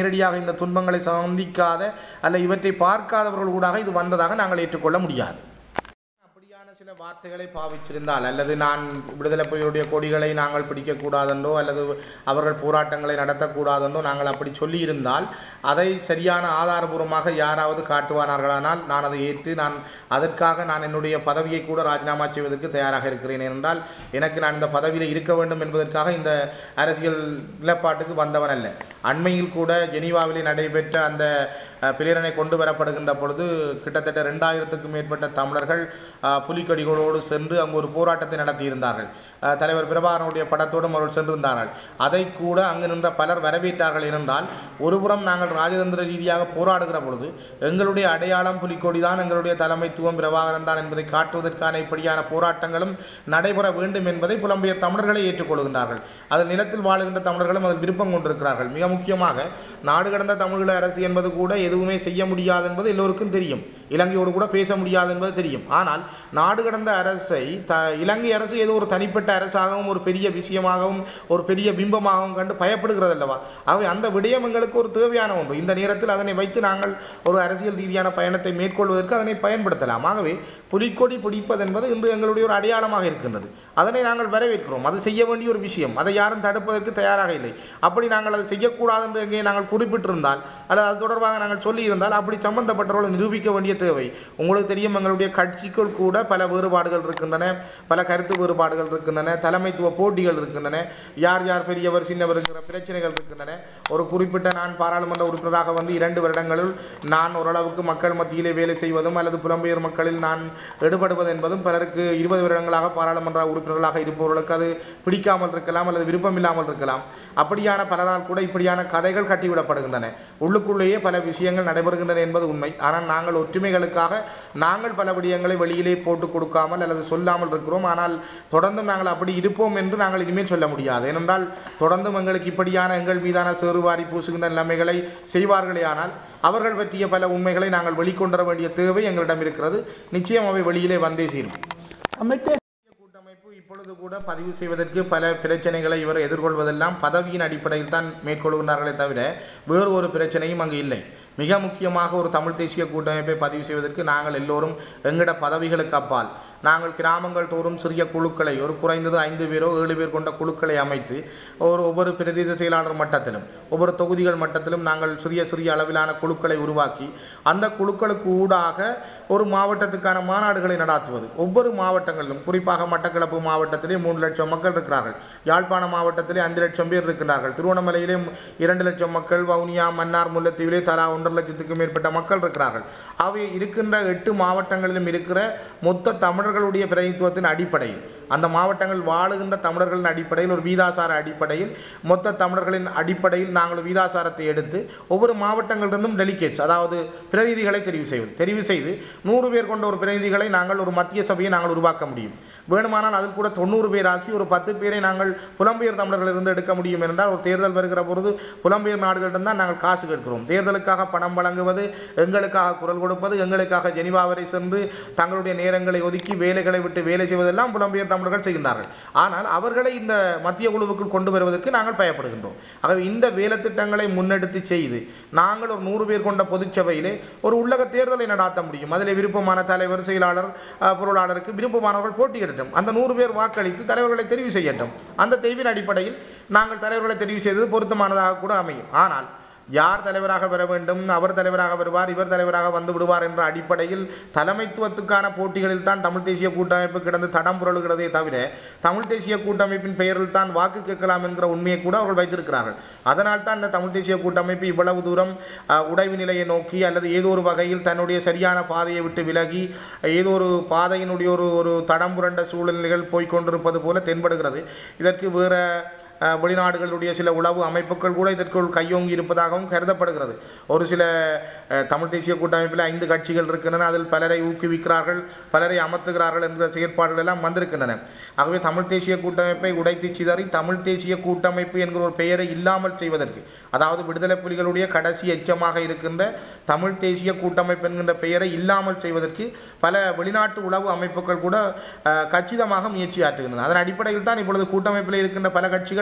நேரடியாக இந்த துன்பங்களை சந்திக்காத அல்ல இவற்றை பார்க்காதவர்கள் ஊடாக இது வந்ததாக நாங்கள் ஏற்றுக்கொள்ள முடியாது அப்படியான சில வார்த்தைகளை பாவிச்சிருந்தால் அல்லது நான் விடுதலை புலிகளுடைய கொடிகளை நாங்கள் பிடிக்கக்கூடாதென்றோ அல்லது அவர்கள் போராட்டங்களை நடத்தக்கூடாதென்றோ நாங்கள் அப்படி சொல்லியிருந்தால் அதை சரியான ஆதாரபூர்வமாக யாராவது காட்டுவானார்களானால் நான் அதை ஏற்று நான் அதற்காக நான் என்னுடைய பதவியை கூட ராஜினாமா செய்வதற்கு தயாராக இருக்கிறேன் என்றால் எனக்கு நான் இந்த பதவியில் இருக்க வேண்டும் என்பதற்காக இந்த அரசியல் நிலப்பாட்டுக்கு வந்தவன் அல்ல அண்மையில் கூட ஜெனீவாவிலே நடைபெற்ற அந்த அஹ், பிரேரணை கொண்டு வரப்படுகின்ற பொழுது கிட்டத்தட்ட ரெண்டாயிரத்துக்கும் மேற்பட்ட தமிழர்கள் அஹ், புலிக்கொடிகளோடு சென்று அங்கு ஒரு போராட்டத்தை நடத்தியிருந்தார்கள் அஹ், தலைவர் பிரபாகரனுடைய படத்தோடும் அவர்கள் சென்றிருந்தார்கள் அதை கூட அங்கு நின்ற பலர் வரவேற்றார்கள் என்றால் ஒருபுறம் நாங்கள் ராஜதந்திர ரீதியாக போராடுகிற பொழுது எங்களுடைய அடையாளம் புலிக்கொடி தான் எங்களுடைய தலைமைத்துவம் பிரபாகரன் தான் என்பதை காட்டுவதற்கான இப்படியான போராட்டங்களும் நடைபெற வேண்டும் என்பதை புலம்பெயர் தமிழர்களை ஏற்றுக்கொள்கின்றார்கள் அதில் நிலத்தில் வாழுகின்ற தமிழர்களும் அதில் விருப்பம் கொண்டிருக்கிறார்கள் மிக முக்கியமாக நாடு கடந்த தமிழீழ அரசு என்பது கூட எதுவுமே செய்ய முடியாது என்பது எல்லோருக்கும் தெரியும் இலங்கையோடு கூட பேச முடியாது என்பது தெரியும் ஆனால் நாடு கடந்த அரசை த இலங்கை அரசு ஏதோ ஒரு தனிப்பட்ட அரசாகவும் ஒரு பெரிய விஷயமாகவும் ஒரு பெரிய பிம்பமாகவும் கண்டு பயப்படுகிறது அல்லவா ஆகவே அந்த விடயம் எங்களுக்கு ஒரு தேவையான ஒன்று இந்த நேரத்தில் அதனை வைத்து நாங்கள் ஒரு அரசியல் ரீதியான பயணத்தை மேற்கொள்வதற்கு அதனை பயன்படுத்தலாம் ஆகவே புலிக்கொடி பிடிப்பது என்பது இன்று எங்களுடைய ஒரு அடையாளமாக இருக்கின்றது அதனை நாங்கள் வரவேற்கிறோம் அது செய்ய வேண்டிய ஒரு விஷயம் அதை யாரும் தடுப்பதற்கு தயாராக இல்லை அப்படி நாங்கள் அதை செய்யக்கூடாது என்று எங்கே நாங்கள் குறிப்பிட்டிருந்தால் அல்லது அது தொடர்பாக நாங்கள் சொல்லியிருந்தால் அப்படி சம்பந்தப்பட்டவர்களை நிரூபிக்க வேண்டிய தேவை உங்களுக்கு தெரியும் எங்களுடைய கட்சிக்குள் கூட பல வேறுபாடுகள் இருக்கின்றன பல கருத்து வேறுபாடுகள் இருக்கின்றன தலைமைத்துவ போட்டிகள் இருக்கின்றன யார் யார் பெரியவர் சின்னவர் என்கிற பிரச்சனைகள் இருக்கின்றன ஒரு குறிப்பிட்ட நான் பாராளுமன்ற உறுப்பினராக வந்து இரண்டு வருடங்களில் நான் ஓரளவுக்கு மக்கள் மத்தியிலே வேலை செய்வதும் அல்லது புலம்பெயர் மக்களில் நான் ஈடுபடுவது என்பதும் பலருக்கு இருபது வருடங்களாக பாராளுமன்ற உறுப்பினர்களாக இருப்பவர்களுக்கு அது பிடிக்காமல் இருக்கலாம் அல்லது விருப்பம் இல்லாமல் இருக்கலாம் அப்படியான பலரால் கூட இப்படியான கதைகள் கட்டிவிடப்படுகின்றன உள்ளுக்குள்ளேயே பல விஷயங்கள் நடைபெறுகின்றன என்பது உண்மை ஆனால் நாங்கள் ஒற்றுமைகளுக்காக நாங்கள் பல விடயங்களை வெளியிலே போட்டு கொடுக்காமல் அல்லது சொல்லாமல் இருக்கிறோம் ஆனால் தொடர்ந்தும் நாங்கள் அப்படி இருப்போம் என்று நாங்கள் இனிமேல் சொல்ல முடியாது ஏனென்றால் தொடர்ந்தும் எங்களுக்கு இப்படியான எங்கள் மீதான சேறுவாரி பூசுகின்ற நிலைமைகளை செய்வார்களே ஆனால் அவர்கள் பற்றிய பல உண்மைகளை நாங்கள் வெளிக்கொண்டு வர வேண்டிய தேவை எங்களிடம் இருக்கிறது நிச்சயம் அவை வெளியிலே வந்தே சேரும் அமைச்சர் கூட்டமைப்பு இப்பொழுது கூட பதிவு செய்வதற்கு பல பிரச்சனைகளை இவர் எதிர்கொள்வதெல்லாம் பதவியின் அடிப்படையில் தான் மேற்கொள்கிறார்களே தவிர வேறு ஒரு பிரச்சனையும் அங்கு இல்லை மிக முக்கியமாக ஒரு தமிழ் தேசிய கூட்டமைப்பை பதிவு செய்வதற்கு நாங்கள் எல்லோரும் எங்கட பதவிகளுக்கு அப்பால் நாங்கள் கிராமங்கள் தோறும் சிறிய குழுக்களை ஒரு குறைந்தது ஐந்து பேரோ ஏழு பேர் கொண்ட குழுக்களை அமைத்து ஒரு ஒவ்வொரு பிரதேச செயலாளர் மட்டத்திலும் ஒவ்வொரு தொகுதிகள் மட்டத்திலும் நாங்கள் சிறிய சிறிய அளவிலான குழுக்களை உருவாக்கி அந்த குழுக்களுக்கு ஊடாக ஒரு மாவட்டத்துக்கான மாநாடுகளை நடாத்துவது ஒவ்வொரு மாவட்டங்களிலும் குறிப்பாக மட்டக்களப்பு மாவட்டத்திலே மூன்று லட்சம் மக்கள் இருக்கிறார்கள் யாழ்ப்பாண மாவட்டத்திலே அஞ்சு லட்சம் பேர் இருக்கிறார்கள் திருவண்ணாமலையிலே இரண்டு லட்சம் மக்கள் வவுனியா மன்னார் முல்லைத்தீவிலே தலா ஒன்றரை லட்சத்துக்கும் மேற்பட்ட மக்கள் இருக்கிறார்கள் அவை இருக்கின்ற எட்டு மாவட்டங்களிலும் இருக்கிற மொத்த தமிழர்களுடைய பிரதிநிதித்துவத்தின் அடிப்படையில் அந்த மாவட்டங்கள் வாழுகின்ற தமிழர்களின் அடிப்படையில் ஒரு வீதாசார அடிப்படையில் மொத்த தமிழர்களின் அடிப்படையில் நாங்கள் வீதாசாரத்தை எடுத்து ஒவ்வொரு மாவட்டங்களிலிருந்தும் டெலிகேட்ஸ் அதாவது பிரதிநிதிகளை தெரிவு செய்வது தெரிவு செய்து நூறு பேர் கொண்ட ஒரு பிரதிநிதிகளை நாங்கள் ஒரு மத்திய சபையை நாங்கள் உருவாக்க முடியும் வேணுமானால் அதில் கூட தொண்ணூறு பேராக்கி ஒரு பத்து பேரை நாங்கள் புலம்பெயர் தமிழர்களிலிருந்து எடுக்க முடியும் என்றால் ஒரு தேர்தல் வருகிற பொழுது புலம்பெயர் நாடுகளிடம் தான் நாங்கள் காசு கேட்கிறோம் தேர்தலுக்காக பணம் வழங்குவது எங்களுக்காக குரல் கொடுப்பது எங்களுக்காக ஜெனிவா வரை சென்று தங்களுடைய நேரங்களை ஒதுக்கி வேலைகளை விட்டு வேலை செய்வதெல்லாம் புலம்பெயர் தமிழர்கள் செய்கின்றார்கள் ஆனால் அவர்களை இந்த மத்திய குழுவுக்குள் கொண்டு வருவதற்கு நாங்கள் பயப்படுகின்றோம் ஆகவே இந்த வேலை திட்டங்களை முன்னெடுத்து செய்து நாங்கள் ஒரு நூறு பேர் கொண்ட பொதுச்சபையிலே ஒரு உள்ளக தேர்தலை நடாத்த முடியும் அதில் விருப்பமான தலைவர் செயலாளர் அஹ், பொருளாளருக்கு விருப்பமானவர்கள் போட்டியிடட்டும் அந்த நூறு பேர் வாக்களித்து தலைவர்களை தெரிவு செய்யட்டும் அந்த தெரிவின் அடிப்படையில் நாங்கள் தலைவர்களை தெரிவு செய்தது பொருத்தமானதாக கூட அமையும் ஆனால் யார் தலைவராக வர வேண்டும் அவர் தலைவராக வருவார் இவர் தலைவராக வந்து விடுவார் என்ற அடிப்படையில் தலைமைத்துவத்துக்கான போட்டிகளில் தான் தமிழ் தேசிய கூட்டமைப்பு கிடந்து தடம் புரளுகிறதே தவிர தமிழ் தேசிய கூட்டமைப்பின் பெயரில் தான் வாக்கு கேட்கலாம் என்கிற உண்மையை கூட அவர்கள் வைத்திருக்கிறார்கள் அதனால் தான் இந்த தமிழ் தேசிய கூட்டமைப்பு இவ்வளவு தூரம் அஹ், உடைவு நிலையை நோக்கி அல்லது ஏதோ ஒரு வகையில் தன்னுடைய சரியான பாதையை விட்டு விலகி ஏதோ ஒரு பாதையினுடைய ஒரு ஒரு தடம் புரண்ட சூழ்நிலைகள் போய்க்கொண்டிருப்பது போல தென்படுகிறது இதற்கு வேற அஹ், வெளிநாடுகளுடைய சில உளவு அமைப்புகள் கூட இதற்குள் கையோங்கி இருப்பதாகவும் கருதப்படுகிறது ஒரு சில அஹ், தமிழ் தேசிய கூட்டமைப்பில் ஐந்து கட்சிகள் இருக்கின்றன அதில் பலரை ஊக்குவிக்கிறார்கள் பலரை அமர்த்துகிறார்கள் என்கிற செயற்பாடுகள் எல்லாம் வந்திருக்கின்றன ஆகவே தமிழ் தேசிய கூட்டமைப்பை உடைத்து சிதறி தமிழ் தேசிய கூட்டமைப்பு என்கிற ஒரு பெயரை இல்லாமல் செய்வதற்கு அதாவது விடுதலை புலிகளுடைய கடைசி எச்சமாக இருக்கின்ற தமிழ் தேசிய கூட்டமைப்பு என்கின்ற பெயரை இல்லாமல் செய்வதற்கு பல வெளிநாட்டு உளவு அமைப்புகள் கூட அஹ், கச்சிதமாக முயற்சி ஆற்றுகின்றன அதன் அடிப்படையில் தான் இப்பொழுது கூட்டமைப்பில் இருக்கின்ற பல கட்சிகள்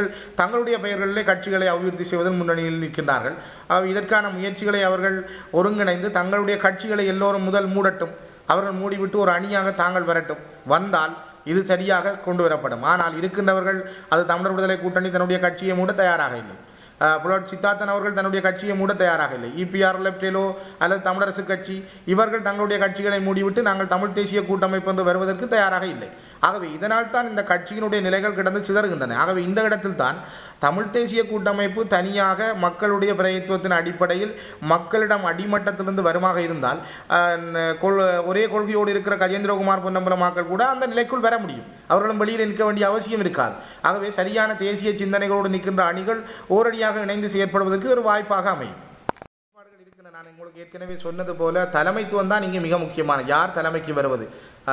கட்சிகள் தங்களுடைய பெயர்களிலே கட்சிகளை அபிவிருத்தி செய்வதன் முன்னணியில் நிற்கின்றார்கள் ஆகவே இதற்கான முயற்சிகளை அவர்கள் ஒருங்கிணைந்து தங்களுடைய கட்சிகளை எல்லோரும் முதல் மூடட்டும் அவர்கள் மூடிவிட்டு ஒரு அணியாக தாங்கள் வரட்டும் வந்தால் இது சரியாக கொண்டு வரப்படும் ஆனால் இருக்கின்றவர்கள் அது தமிழர் விடுதலை கூட்டணி தன்னுடைய கட்சியை மூட தயாராக இல்லை அஹ் புலவர் சித்தார்த்தன் அவர்கள் தன்னுடைய கட்சியை மூட தயாராக இல்லை இபிஆர் லெப்டேலோ அல்லது தமிழரசு கட்சி இவர்கள் தங்களுடைய கட்சிகளை மூடிவிட்டு நாங்கள் தமிழ் தேசிய கூட்டமைப்பு என்று வருவதற்கு தயாராக இல்லை ஆகவே இதனால் தான் இந்த கட்சியினுடைய நிலைகள் கிடந்து சிதறுகின்றன ஆகவே இந்த இடத்தில் தான் தமிழ் தேசிய கூட்டமைப்பு தனியாக மக்களுடைய பிரயத்துவத்தின் அடிப்படையில் மக்களிடம் அடிமட்டத்திலிருந்து வருமாக இருந்தால் அஹ், ந- கொள் ஒரே கொள்கையோடு இருக்கிற கஜேந்திரகுமார் பொன்னம்பலமாக்கள் கூட அந்த நிலைக்குள் வர முடியும் அவர்களும் வெளியில் நிற்க வேண்டிய அவசியம் இருக்காது ஆகவே சரியான தேசிய சிந்தனைகளோடு நிற்கின்ற அணிகள் ஓரடியாக இணைந்து செயற்படுவதற்கு ஒரு வாய்ப்பாக அமையும் ஏற்பாடுகள் இருக்கின்றன. நான் உங்களுக்கு ஏற்கனவே சொன்னது போல தலைமைத்துவம் தான் இங்கே மிக முக்கியமான யார் தலைமைக்கு வருவது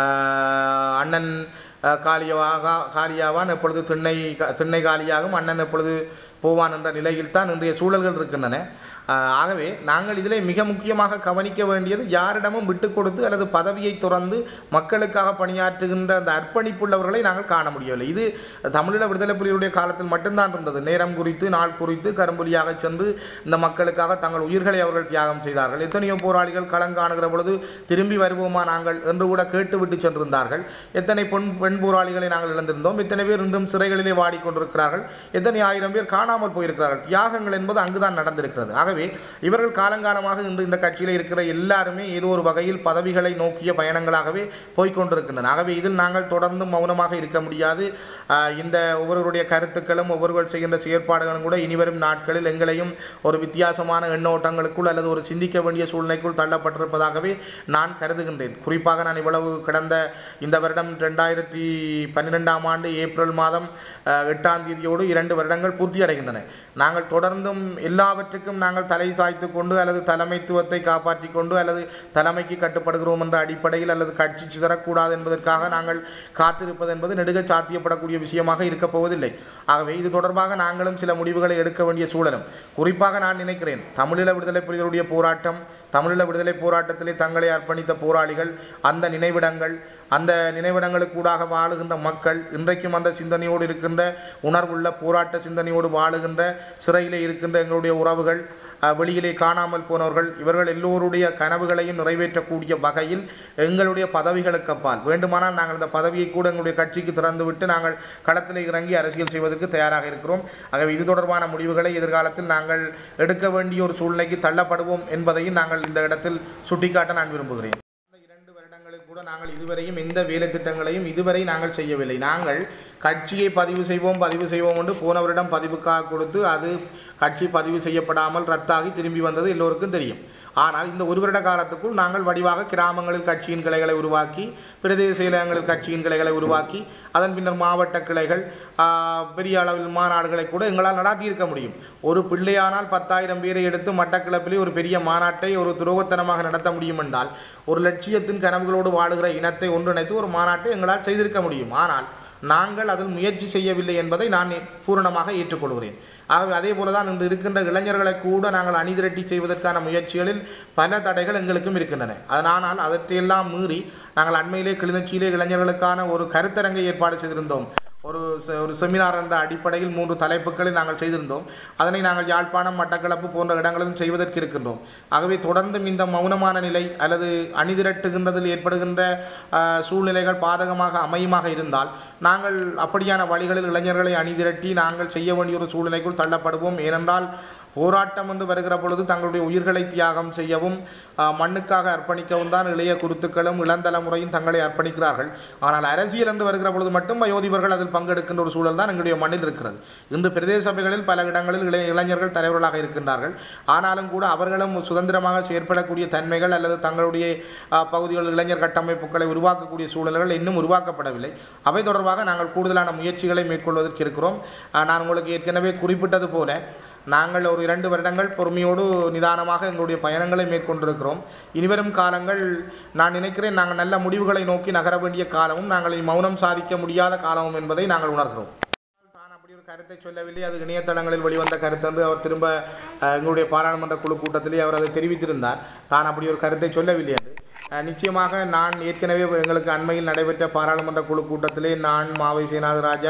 ஆஹ் அண்ணன் ஆஹ் காளியவாக காளியாவான் எப்பொழுது திண்ணை கா- திண்ணை காலியாகும் அண்ணன் எப்பொழுது போவான் என்ற நிலையில் தான் இன்றைய சூழல்கள் இருக்கின்றன ஆஹ் ஆகவே நாங்கள் இதிலே மிக முக்கியமாக கவனிக்க வேண்டியது யாரிடமும் விட்டு கொடுத்து அல்லது பதவியை துறந்து மக்களுக்காக பணியாற்றுகின்ற அந்த அர்ப்பணிப்புள்ளவர்களை நாங்கள் காண முடியவில்லை இது தமிழீழ விடுதலை புலிகளுடைய காலத்தில் மட்டும்தான் இருந்தது நேரம் குறித்து நாள் குறித்து கரும்புலியாக சென்று இந்த மக்களுக்காக தங்கள் உயிர்களை அவர்கள் தியாகம் செய்தார்கள் எத்தனையோ போராளிகள் களங்காணுகிற பொழுது திரும்பி வருவோமா நாங்கள் என்று கூட கேட்டுவிட்டு சென்றிருந்தார்கள் எத்தனை பெண் பெண் போராளிகளை நாங்கள் இழந்திருந்தோம் எத்தனை பேர் இன்றும் சிறைகளிலே வாடிக்கொண்டிருக்கிறார்கள் எத்தனை ஆயிரம் பேர் காணாமல் போயிருக்கிறார்கள் தியாகங்கள் என்பது அங்குதான் நடந்திருக்கிறது ஆகவே இவர்கள் காலங்காலமாக இன்று இந்த கட்சியில் இருக்கிற எல்லாருமே ஏதோ ஒரு வகையில் பதவிகளை நோக்கிய பயணங்களாகவே போய்க்கொண்டிருக்கின்றன ஆகவே இதில் நாங்கள் தொடர்ந்து மௌனமாக இருக்க முடியாது ஆஹ் இந்த ஒவ்வொருவருடைய கருத்துக்களும் ஒவ்வொருவர் செய்கின்ற செயற்பாடுகளும் கூட இனிவரும் நாட்களில் எங்களையும் ஒரு வித்தியாசமான எண்ணோட்டங்களுக்குள் அல்லது ஒரு சிந்திக்க வேண்டிய சூழ்நிலைக்குள் தள்ளப்பட்டிருப்பதாகவே நான் கருதுகின்றேன் குறிப்பாக நான் இவ்வளவு கடந்த இந்த வருடம் ரெண்டாயிரத்தி பன்னிரெண்டாம் ஆண்டு ஏப்ரல் மாதம் ஆஹ் எட்டாம் தேதியோடு இரண்டு வருடங்கள் பூர்த்தி அடைகின்றன நாங்கள் தொடர்ந்தும் எல்லாவற்றுக்கும் நாங்கள் தலை சாய்த்து கொண்டு அல்லது தலைமைத்துவத்தை காப்பாற்றிக் கொண்டு அல்லது தலைமைக்கு கட்டுப்படுகிறோம் என்ற அடிப்படையில் அல்லது கட்சி சிதறக்கூடாது என்பதற்காக நாங்கள் காத்திருப்பது என்பது நெடுக சாத்தியப்படக்கூடிய விஷயமாக இருக்கப் போவதில்லை ஆகவே இது தொடர்பாக நாங்களும் சில முடிவுகளை எடுக்க வேண்டிய சூழலும் குறிப்பாக நான் நினைக்கிறேன் தமிழீழ விடுதலை புலிகளுடைய போராட்டம் தமிழீழ விடுதலை போராட்டத்திலே தங்களை அர்ப்பணித்த போராளிகள் அந்த நினைவிடங்கள் அந்த நினைவிடங்களுக்கூடாக வாழுகின்ற மக்கள் இன்றைக்கும் அந்த சிந்தனையோடு இருக்கின்ற உணர்வுள்ள போராட்ட சிந்தனையோடு வாழுகின்ற சிறையிலே இருக்கின்ற எங்களுடைய உறவுகள் அஹ், வெளியிலே காணாமல் போனவர்கள் இவர்கள் எல்லோருடைய கனவுகளையும் நிறைவேற்றக்கூடிய வகையில் எங்களுடைய பதவிகளுக்கு அப்பால் வேண்டுமானால் நாங்கள் இந்த பதவியை கூட எங்களுடைய கட்சிக்கு திறந்துவிட்டு நாங்கள் களத்தில் இறங்கி அரசியல் செய்வதற்கு தயாராக இருக்கிறோம் ஆகவே இது தொடர்பான முடிவுகளை எதிர்காலத்தில் நாங்கள் எடுக்க வேண்டிய ஒரு சூழ்நிலைக்கு தள்ளப்படுவோம் என்பதையும் நாங்கள் இந்த இடத்தில் சுட்டிக்காட்ட நான் விரும்புகிறேன் கடந்த இரண்டு வருடங்களில் கூட நாங்கள் இதுவரையும் எந்த வேலை திட்டங்களையும் இதுவரை நாங்கள் செய்யவில்லை நாங்கள் கட்சியை பதிவு செய்வோம் பதிவு செய்வோம் என்று போனவரிடம் பதிவுக்காக கொடுத்து அது கட்சி பதிவு செய்யப்படாமல் ரத்தாகி திரும்பி வந்தது எல்லோருக்கும் தெரியும் ஆனால் இந்த ஒரு வருட காலத்துக்குள் நாங்கள் வடிவாக கிராமங்களில் கட்சியின் கிளைகளை உருவாக்கி பிரதேச செயலகங்களில் கட்சியின் கிளைகளை உருவாக்கி அதன் பின்னர் மாவட்ட கிளைகள் ஆஹ், பெரிய அளவில் மாநாடுகளை கூட எங்களால் நடாத்தி இருக்க முடியும் ஒரு பிள்ளையானால் பத்தாயிரம் பேரை எடுத்து மட்டக்களப்பிலே ஒரு பெரிய மாநாட்டை ஒரு துரோகத்தனமாக நடத்த முடியும் என்றால் ஒரு லட்சியத்தின் கனவுகளோடு வாழுகிற இனத்தை ஒன்றிணைத்து ஒரு மாநாட்டை எங்களால் செய்திருக்க முடியும் ஆனால் நாங்கள் அதில் முயற்சி செய்யவில்லை என்பதை நான் பூரணமாக ஏற்றுக்கொள்கிறேன் ஆகவே அதே போலதான் இன்று இருக்கின்ற இளைஞர்களை கூட நாங்கள் அணிதிரட்டி செய்வதற்கான முயற்சிகளில் பல தடைகள் எங்களுக்கும் இருக்கின்றன அதனால் அவற்றையெல்லாம் மீறி நாங்கள் அண்மையிலே கிளிநொச்சியிலே இளைஞர்களுக்கான ஒரு கருத்தரங்கை ஏற்பாடு செய்திருந்தோம் ஒரு செ- ஒரு செமினார் என்ற அடிப்படையில் மூன்று தலைப்புகளை நாங்கள் செய்திருந்தோம் அதனை நாங்கள் யாழ்ப்பாணம் மட்டக்களப்பு போன்ற இடங்களிலும் செய்வதற்கு இருக்கின்றோம் ஆகவே தொடர்ந்தும் இந்த மௌனமான நிலை அல்லது அணிதிரட்டுகின்றதில் ஏற்படுகின்ற ஆஹ், சூழ்நிலைகள் பாதகமாக அமையுமாக இருந்தால் நாங்கள் அப்படியான வழிகளில் இளைஞர்களை அணிதிரட்டி நாங்கள் செய்ய வேண்டிய ஒரு சூழ்நிலைக்குள் தள்ளப்படுவோம் ஏனென்றால் போராட்டம் என்று வருகிற பொழுது தங்களுடைய உயிர்களை தியாகம் செய்யவும் ஆஹ், மண்ணுக்காக அர்ப்பணிக்கவும் தான் இளைய குருத்துக்களும் இளந்தலைமுறையும் தங்களை அர்ப்பணிக்கிறார்கள் ஆனால் அரசியல் என்று வருகிற பொழுது மட்டும் வயோதிபர்கள் அதில் பங்கெடுக்கின்ற ஒரு சூழல் தான் எங்களுடைய மண்ணில் இருக்கிறது இன்று பிரதேச சபைகளில் பல இடங்களில் இளைய இளைஞர்கள் தலைவர்களாக இருக்கின்றார்கள் ஆனாலும் கூட அவர்களும் சுதந்திரமாக செயற்படக்கூடிய தன்மைகள் அல்லது தங்களுடைய ஆஹ், பகுதிகளில் இளைஞர் கட்டமைப்புகளை உருவாக்கக்கூடிய சூழல்கள் இன்னும் உருவாக்கப்படவில்லை அவை தொடர்பாக நாங்கள் கூடுதலான முயற்சிகளை மேற்கொள்வதற்கு இருக்கிறோம் ஆஹ், நான் உங்களுக்கு ஏற்கனவே குறிப்பிட்டது போல நாங்கள் ஒரு இரண்டு வருடங்கள் பொறுமையோடு நிதானமாக எங்களுடைய பயணங்களை மேற்கொண்டிருக்கிறோம் இனிவரும் காலங்கள் நான் நினைக்கிறேன் நாங்கள் நல்ல முடிவுகளை நோக்கி நகர வேண்டிய காலமும் நாங்கள் இனி மௌனம் சாதிக்க முடியாத காலமும் என்பதை நாங்கள் உணர்கிறோம் நான் அப்படி ஒரு கருத்தை சொல்லவில்லை அது இணையதளங்களில் வெளிவந்த கருத்து என்று அவர் திரும்ப அஹ், எங்களுடைய பாராளுமன்ற குழு கூட்டத்திலே அவர் அதை தெரிவித்திருந்தார் தான் அப்படி ஒரு கருத்தை சொல்லவில்லை என்று அஹ், நிச்சயமாக நான் ஏற்கனவே எங்களுக்கு அண்மையில் நடைபெற்ற பாராளுமன்ற குழு கூட்டத்திலே நான் மாவை சேனாத ராஜா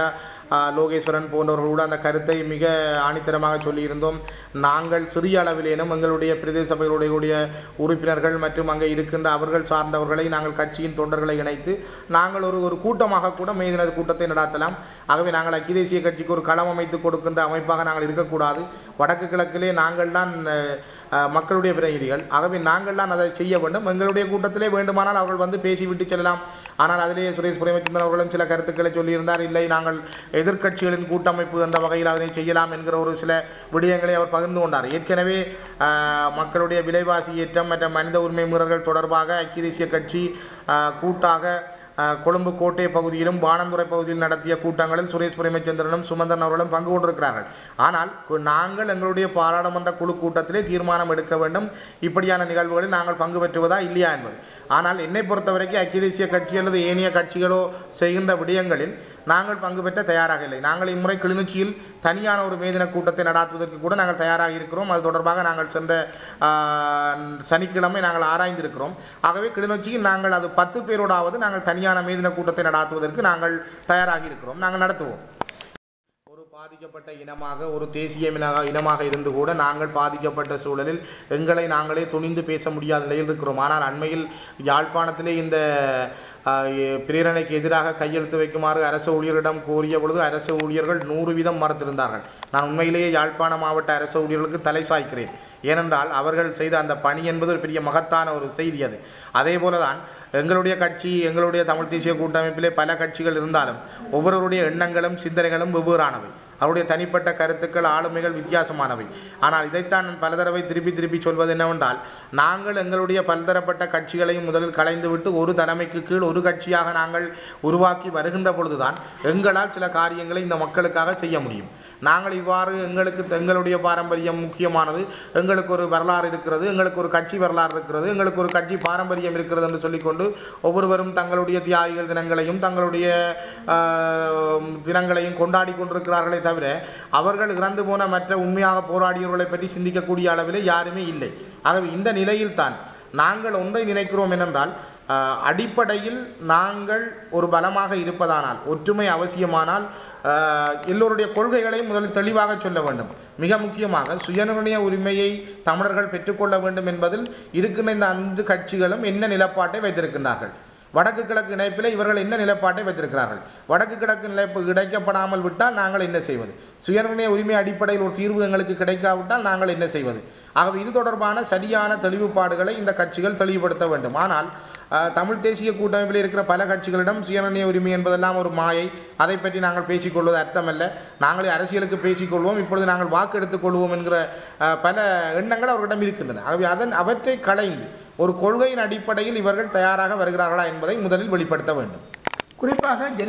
ஆஹ், லோகேஸ்வரன் போன்றவர்களோடு அந்த கருத்தை மிக ஆணித்தரமாக சொல்லியிருந்தோம் நாங்கள் சிறிய அளவிலேனும் எங்களுடைய பிரதேச சபைகளுடைய கூடிய உறுப்பினர்கள் மற்றும் அங்கே இருக்கின்ற அவர்கள் சார்ந்தவர்களை நாங்கள் கட்சியின் தொண்டர்களை இணைத்து நாங்கள் ஒரு ஒரு கூட்டமாக கூட மெய்தினர் கூட்டத்தை நடாத்தலாம் ஆகவே நாங்கள் ஐக்கிய தேசிய கட்சிக்கு ஒரு களம் அமைத்து கொடுக்கின்ற அமைப்பாக நாங்கள் இருக்கக்கூடாது வடக்கு கிழக்கிலே நாங்கள் தான் அஹ், அஹ், மக்களுடைய பிரதிநிதிகள் ஆகவே நாங்கள் தான் அதை செய்ய வேண்டும் எங்களுடைய கூட்டத்திலே வேண்டுமானால் அவர்கள் வந்து பேசிவிட்டு செல்லலாம் ஆனால் அதிலே சுரேஷ் பிரேமச்சந்திரன் அவர்களும் சில கருத்துக்களை சொல்லியிருந்தார் இல்லை நாங்கள் எதிர்க்கட்சிகளின் கூட்டமைப்பு என்ற வகையில் அதனை செய்யலாம் என்கிற ஒரு சில விடயங்களை அவர் பகிர்ந்து கொண்டார் ஏற்கனவே அஹ், மக்களுடைய விலைவாசி ஏற்றம் மற்றும் மனித உரிமை மீறல்கள் தொடர்பாக ஐக்கிய தேசிய கட்சி அஹ், கூட்டாக அஹ், கொழும்பு கோட்டை பகுதியிலும் பானந்துறை பகுதியில் நடத்திய கூட்டங்களில் சுரேஷ் பிரேமச்சந்திரனும் சுமந்தன் அவர்களும் பங்கு கொண்டிருக்கிறார்கள் ஆனால் கு- நாங்கள் எங்களுடைய பாராளுமன்ற குழு கூட்டத்திலே தீர்மானம் எடுக்க வேண்டும் இப்படியான நிகழ்வுகளில் நாங்கள் பங்கு பெற்றுவதா இல்லையா என்பது ஆனால் என்னை பொறுத்தவரைக்கும் ஐக்கிய தேசிய கட்சி அல்லது ஏனைய கட்சிகளோ செய்கின்ற விடயங்களில் நாங்கள் பங்கு பெற்ற தயாராக இல்லை நாங்கள் இம்முறை கிளிநொச்சியில் தனியான ஒரு மேதின கூட்டத்தை நடாத்துவதற்கு கூட நாங்கள் தயாராக இருக்கிறோம் அது தொடர்பாக நாங்கள் சென்ற ஆஹ், சனிக்கிழமை நாங்கள் ஆராய்ந்திருக்கிறோம் ஆகவே கிளிநொச்சியில் நாங்கள் அது பத்து பேரோடாவது நாங்கள் தனியான மேதின கூட்டத்தை நடாத்துவதற்கு நாங்கள் தயாராகி இருக்கிறோம் நாங்கள் நடத்துவோம் ஒரு பாதிக்கப்பட்ட இனமாக ஒரு தேசிய இனமாக இனமாக இருந்து கூட நாங்கள் பாதிக்கப்பட்ட சூழலில் எங்களை நாங்களே துணிந்து பேச முடியாத நிலையில் இருக்கிறோம் ஆனால் அண்மையில் யாழ்ப்பாணத்திலே இந்த ஆஹ், எ- பிரேரணைக்கு எதிராக கையெழுத்து வைக்குமாறு அரசு ஊழியர்களிடம் கோரிய பொழுது அரசு ஊழியர்கள் நூறு வீதம் மறுத்திருந்தார்கள் நான் உண்மையிலேயே யாழ்ப்பாண மாவட்ட அரசு ஊழியர்களுக்கு தலை சாய்க்கிறேன் ஏனென்றால் அவர்கள் செய்த அந்த பணி என்பது ஒரு பெரிய மகத்தான ஒரு செய்தி அது அதே போலதான் எங்களுடைய கட்சி எங்களுடைய தமிழ் தேசிய கூட்டமைப்பிலே பல கட்சிகள் இருந்தாலும் ஒவ்வொருவருடைய எண்ணங்களும் சிந்தனைகளும் வெவ்வேறானவை அவருடைய தனிப்பட்ட கருத்துக்கள் ஆளுமைகள் வித்தியாசமானவை ஆனால் இதைத்தான் நான் பல தடவை திருப்பி திருப்பி சொல்வது என்னவென்றால் நாங்கள் எங்களுடைய பலதரப்பட்ட கட்சிகளையும் முதலில் கலைந்துவிட்டு ஒரு தலைமைக்கு கீழ் ஒரு கட்சியாக நாங்கள் உருவாக்கி வருகின்ற பொழுதுதான் எங்களால் சில காரியங்களை இந்த மக்களுக்காக செய்ய முடியும் நாங்கள் இவ்வாறு எங்களுக்கு எங்களுடைய பாரம்பரியம் முக்கியமானது எங்களுக்கு ஒரு வரலாறு இருக்கிறது எங்களுக்கு ஒரு கட்சி வரலாறு இருக்கிறது எங்களுக்கு ஒரு கட்சி பாரம்பரியம் இருக்கிறது என்று சொல்லிக்கொண்டு ஒவ்வொருவரும் தங்களுடைய தியாகிகள் தினங்களையும் தங்களுடைய ஆஹ், தினங்களையும் கொண்டாடி கொண்டிருக்கிறார்களே தவிர அவர்கள் இறந்து போன மற்ற உண்மையாக போராடியவர்களை பற்றி சிந்திக்கக்கூடிய அளவிலே யாருமே இல்லை ஆகவே இந்த நிலையில்தான் நாங்கள் ஒன்றை நினைக்கிறோம் என்னென்றால் ஆஹ், அடிப்படையில் நாங்கள் ஒரு பலமாக இருப்பதானால் ஒற்றுமை அவசியமானால் ஆஹ், எல்லோருடைய கொள்கைகளையும் முதலில் தெளிவாக சொல்ல வேண்டும் மிக முக்கியமாக சுயநிர்ணய உரிமையை தமிழர்கள் பெற்றுக்கொள்ள வேண்டும் என்பதில் இருக்கின்ற இந்த அஞ்சு கட்சிகளும் என்ன நிலப்பாட்டை வைத்திருக்கின்றார்கள் வடக்கு கிழக்கு இணைப்பில் இவர்கள் என்ன நிலைப்பாட்டை வைத்திருக்கிறார்கள் வடக்கு கிழக்கு நிலைப்பு கிடைக்கப்படாமல் விட்டால் நாங்கள் என்ன செய்வது சுயநிர்ணய உரிமை அடிப்படையில் ஒரு தீர்வு எங்களுக்கு கிடைக்காவிட்டால் நாங்கள் என்ன செய்வது ஆகவே இது தொடர்பான சரியான தெளிவுபாடுகளை இந்த கட்சிகள் தெளிவுபடுத்த வேண்டும் ஆனால் அஹ், தமிழ் தேசிய கூட்டமைப்பில் இருக்கிற பல கட்சிகளிடம் சுயநிர்ணய உரிமை என்பதெல்லாம் ஒரு மாயை அதை பற்றி நாங்கள் பேசிக்கொள்வது அர்த்தமல்ல நாங்களே அரசியலுக்கு பேசிக்கொள்வோம் இப்பொழுது நாங்கள் வாக்கு எடுத்துக் கொள்வோம் என்கிற அஹ், பல எண்ணங்கள் அவர்களிடம் இருக்கின்றன ஆகவே அதன் அவற்றை களைந்து ஒரு கொள்கையின் அடிப்படையில் இவர்கள் தயாராக வருகிறார்களா என்பதை முதலில் வெளிப்படுத்த வேண்டும் குறிப்பாக